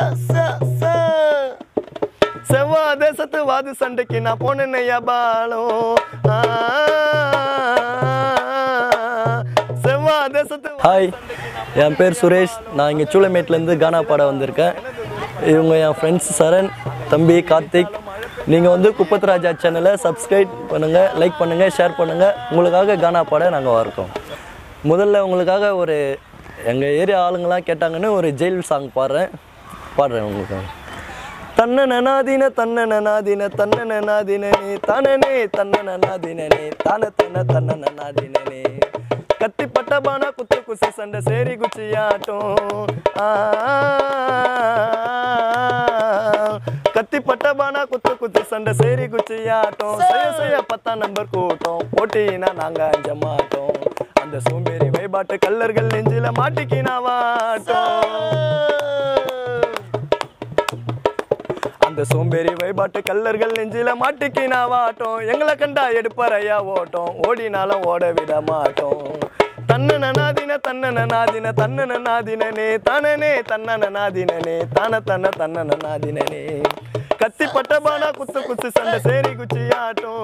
செவ்வா தேசத்து வாது சண்டைக்கு நான் போனேன் பாலம் செவ்வா தேசத்து ஹாய் என் பேர் சுரேஷ் நான் இங்கே சூளமேட்லேருந்து கானா பாட வந்திருக்கேன் இவங்க என் ஃப்ரெண்ட்ஸ் சரண் தம்பி கார்த்திக் நீங்கள் வந்து குப்பத்ராஜா சேனலை சப்ஸ்கிரைப் பண்ணுங்கள் லைக் பண்ணுங்கள் ஷேர் பண்ணுங்கள் உங்களுக்காக கானா பாட நாங்கள் இருக்கோம் முதல்ல உங்களுக்காக ஒரு எங்கள் ஏரியா ஆளுங்களாம் கேட்டாங்கன்னு ஒரு ஜெயில் சாங் பாடுறேன் பாடுறேன் உங்களுக்காக தன்னன நாதின தன்னன நாதின தன்னன நாதினனே தனனே தன்னன நாதினனே தான தன்ன தன்னன நாதினனே கத்தி பட்டபானா குத்து குசி சண்டை சேரி குச்சியாட்டம் ஆ, கத்தி பட்டபானா குத்து குத்தி சண்டை சேரி குச்சியாட்டம் செய்ய செய்ய பத்தாம் நம்பர் கூட்டம் போட்டினா நாங்க அஞ்ச மாட்டோம் அந்த சோம்பேறி வைபாட்டு கல்லர்கள் நெஞ்சில மாட்டிக்கினா வாட்டம் அந்த சோம்பேறி வைபாட்டு கல்லர்கள் நெஞ்சில மாட்டிக்கினா வாட்டம் எங்களை கண்டா எடுப்பறையா ஓட்டம் ஓடினாலும் ஓட விட மாட்டோம் தன்னன நாதின தன்னன நாதின தன்னன நாதினனே தனனே தன்னன நாதினனே தன தன்ன தன்னன நாதினனே கத்தி பட்டபானா குத்து குத்து சண்டை சேரி குச்சி ஆட்டம்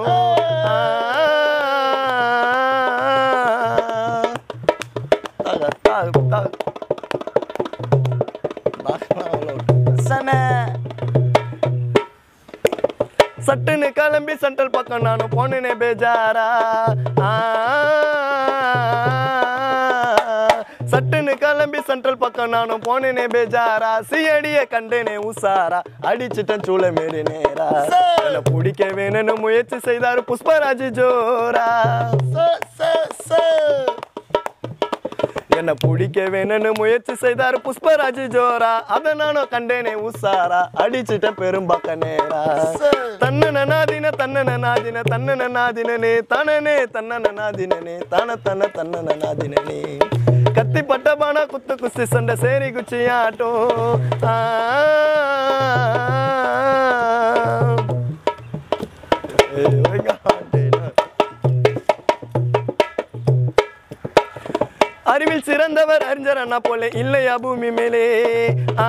சட்டுன்னு கிளம்பி சென்ட்ரல் பக்கம் நானும் போனேனே பேஜாரா ஆ, சட்டுன்னு கிளம்பி சென்ட்ரல் பக்கம் நானும் போனேனே பேஜாரா சியடிய கண்டேனே உசாரா அடிச்சிட்டேன் சூள மேரி நேரா என்ன பிடிக்க வேணும்னு முயற்சி செய்தாரு புஷ்பராஜ் ஜோரா என்ன பிடிக்க வேணும்னு முயற்சி செய்தாரு புஷ்பராஜ் ஜோரா அத நானும் கண்டேனே உசாரா அடிச்சிட்டேன் பெரும்பாக்க நேரா தன்னன நாதின தன்னன நாதின தன்னன நாதினனே தனனே தன்னன நாதினனே தன தன தன்னன நாதினனே கத்தி பட்டபானா குத்து குஸ்தி சண்டை சேரி குச்சி ஆட்டம் ஆ. ஏய், வைங்க, ஆண்டேனா. அறிவில் சிறந்தவர் அறிஞர் அண்ணா போல இல்லையா பூமி மேலே ஆ.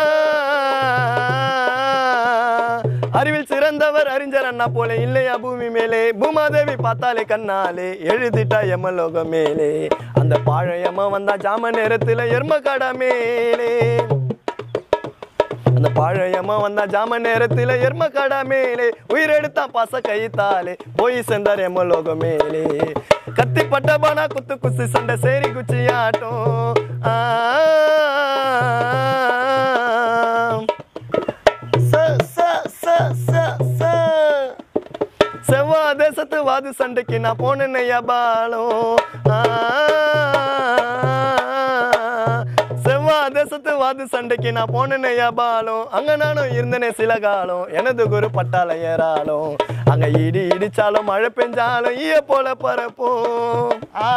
அறிவில் சிறந்தவர் அறிஞர் அண்ணா போல இல்லையா பூமி மேலே பூமாதேவி பார்த்தாலே கண்ணாலே எழுதிட்டா எமலோக மேலே அந்த பாழையம்மா வந்தா ஜாம நேரத்துல எர்ம கடா மேலே அந்த பாழையம்மா வந்தா ஜாம நேரத்துல எர்ம கடா மேலே உயிரெடுத்தான் பாச கைத்தாலே போய் சென்றார் எமலோக மேலே கத்தி பட்டபானா குத்து குச்சி சண்டை சேரி குச்சி ஆட்டம் ஆ. ச, ச, ச, ச, ச. செவ்வா தேசத்து வாது சண்டைக்கு நான் போனேன் பாலம் ஆ. செவ்வா தேசத்து வாது சண்டைக்கு நான் போனேன் பாலம் அங்க நானும் இருந்தனே சில காலம் எனது குரு பட்டாள ஏறாலும் அங்க இடி இடிச்சாலும் மழை பெஞ்சாலும் ஈய போல பரப்போம்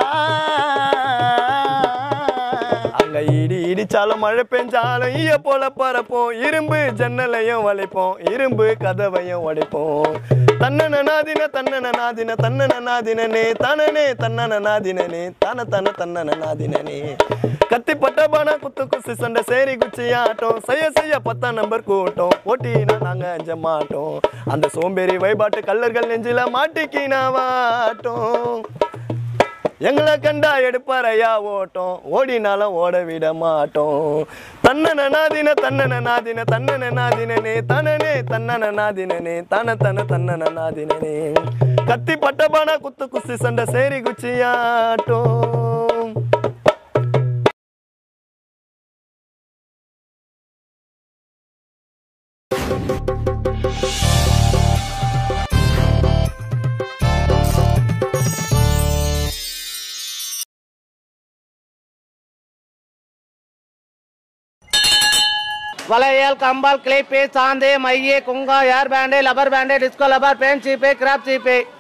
அங்க இடி இடிச்சாலும் மழை பெஞ்சாலும் ஈய போல பறப்போம் இரும்பு ஜன்னலையும் வளைப்போம் இரும்பு கதவையும் உடைப்போம் தன்னன நாதின தன்னன நாதின தன்னன நாதினனே தனனே தன்னன நாதினனே தன தன தன்னன நாதினனே கத்தி பட்டபானா குத்து குசி சண்டை சேரி குச்சி ஆட்டம் செய்ய செய்ய பத்தாம் நம்பர் கூட்டம் போட்டினா நாங்க அஞ்ச மாட்டோம் அந்த சோம்பேறி வைபாட்டு கல்லர்கள் நெஞ்சில மாட்டிக்கினா வாட்டம் எங்களை கண்டா எடுப்பாரையா ஓட்டம் ஓடினாலும் ஓட விட மாட்டோம் தன்னன நாதின தன்னன நாதின தன்னன நாதினனே தனனே தன்னன நாதினனே தன தன தன்னன நாதினனே கத்தி பட்டபானா குத்து குஸ்தி சண்டை சேரி குச்சியாட்டம் வளையல் கம்பால் கிளிப்பு சாந்து மைய குங்கா hair band rubber band disco rubber band சீப்பு கிராப் சீப்பு